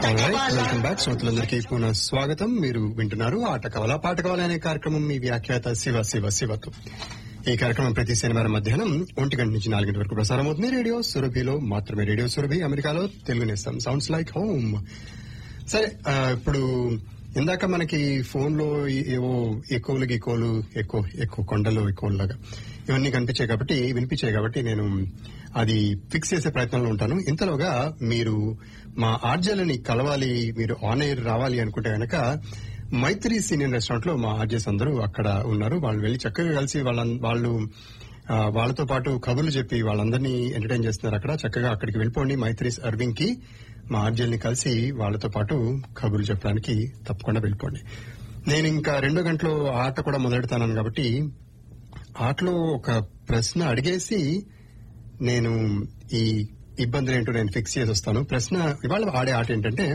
welcome back శ్రోతలందరికీ పునః స్వాగతం మీరు వింటున్నారు ఆట కవల పాట కవల అనే కార్యక్రమం మీ వ్యాఖ్యాత శివ శివ శివతో ఈ కార్యక్రమం ప్రతి శనివారం మధ్యాహ్నం ఒంటి గంట నుంచి నాలుగింటి వరకు ప్రసారం అవుతుంది రేడియో సురభిలో మాత్రమే రేడియో సురభి అమెరికాలో తెలుగు నేస్తాం సౌండ్స్ లైక్ హోమ్ సరే ఆ, ఇప్పుడు ఇందాక మనకి ఫోన్ లో ఏవో ఎక్కువలు గికోలు ఎక్కువ ఎక్కువ కొండలు ఎక్కువలు లాగా ఇవన్నీ కనిపించాయి కాబట్టి వినిపించాయి కాబట్టి నేను అది ఫిక్స్ చేసే ప్రయత్నంలో ఉంటాను ఇంతలోగా మీరు మా ఆర్జలని కలవాలి మీరు ఆన్ ఎయిర్ రావాలి అనుకుంటే గనక మైత్రి సీనియర్ రెస్టారెంట్ లో మా ఆర్జెస్ అందరూ అక్కడ ఉన్నారు వాళ్ళు వెళ్లి చక్కగా కలిసి వాళ్ళ వాళ్ళు ఆ, వాళ్ళతో పాటు కబుర్లు చెప్పి వాళ్ళందరినీ ఎంటర్టైన్ చేస్తున్నారు అక్కడ చక్కగా అక్కడికి వెళ్ళిపోండి మైత్రీస్ అర్వింగ్ కి మా ఆర్జల్ని కలిసి వాళ్ళతో పాటు కబుర్లు చెప్పడానికి తప్పకుండా వెళ్ళిపోండి నేను ఇంకా రెండో గంటలో ఆట కూడా మొదలెడతాను కాబట్టి ఆటలో ఒక ప్రశ్న అడిగేసి నేను ఈ ఇబ్బందులు ఏంటో నేను ఫిక్స్ చేసి వస్తాను ప్రశ్న ఇవాళ ఆడే ఆట ఏంటంటే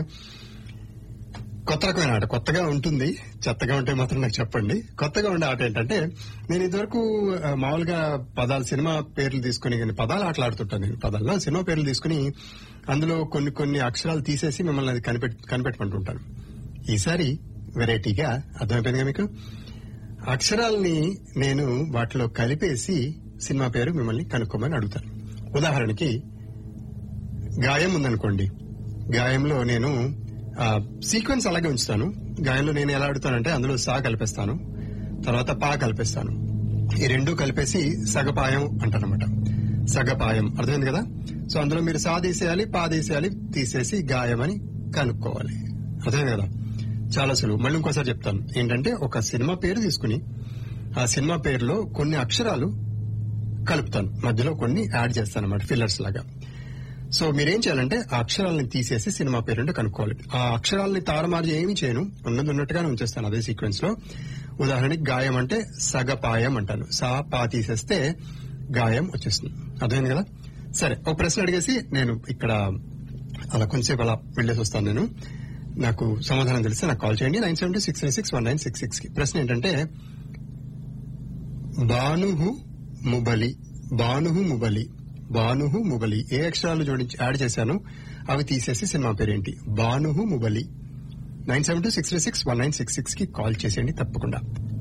కొత్త రకమైన ఆట కొత్తగా ఉంటుంది చెత్తగా ఉంటే మాత్రం నాకు చెప్పండి కొత్తగా ఉండే ఆట ఏంటంటే నేను ఇదివరకు ఆ, మామూలుగా పదాలు సినిమా పేర్లు తీసుకుని కానీ పదాలు ఆటలాడుతుంటాను నేను పదాల్లో సినిమా పేర్లు తీసుకుని అందులో కొన్ని కొన్ని అక్షరాలు తీసేసి మిమ్మల్ని అది కనిపెట్ కనిపెట్టమంటుంటాను ఈసారి వెరైటీగా అర్థమైపోయిందిగా మీకు అక్షరాల్ని నేను వాటిలో కలిపేసి సినిమా పేరు మిమ్మల్ని కనుక్కోమని అడుగుతాను ఉదాహరణకి గాయం ఉందనుకోండి గాయంలో నేను ఆ, సీక్వెన్స్ అలాగే ఉంచుతాను గాయంలో నేను ఎలా అడుగుతానంటే అందులో సా కలిపేస్తాను తర్వాత పా కలిపేస్తాను ఈ రెండు కలిపేసి సగపాయం అంటారనమాట సగపాయం అర్థమైంది కదా సో అందులో మీరు సా తీసేయాలి పా తీసేయాలి తీసేసి గాయం అని కనుక్కోవాలి అర్థమైంది కదా చాలా సులువు మళ్ళీ ఇంకోసారి చెప్తాను ఏంటంటే ఒక సినిమా పేరు తీసుకుని ఆ సినిమా పేరులో కొన్ని అక్షరాలు కలుపుతాను మధ్యలో కొన్ని యాడ్ చేస్తాను అనమాట ఫిల్లర్స్ లాగా సో మీరేం చేయాలంటే ఆ అక్షరాలను తీసేసి సినిమా పేరుంటే కనుక్కోవాలి ఆ అక్షరాలని తారుమారు ఏమి చేయను ఉన్నది ఉన్నట్టుగానే ఉంచేస్తాను అదే సీక్వెన్స్ లో ఉదాహరణకి గాయం అంటే సగపాయం అంటాను సా పా తీసేస్తే గాయం వచ్చేస్తుంది అర్థమైంది కదా సరే ఒక ప్రశ్న అడిగేసి నేను ఇక్కడ అలా కొంచెంసేపు అలా వెళ్ళేసి వస్తాను నేను నాకు సమాధానం తెలిస్తే నాకు కాల్ చేయండి nine seven six six one nine six six కి ప్రశ్న ఏంటంటే బానుహు ముబలి బానుహు ముబలి బానుహు ముబలి ఏ అక్షరాలు జోడించి యాడ్ చేశాను అవి తీసేసి సినిమా పేరేంటి బానుహు ముబలి nine seven two six six one nine six six కి కాల్ చేసేయండి తప్పకుండా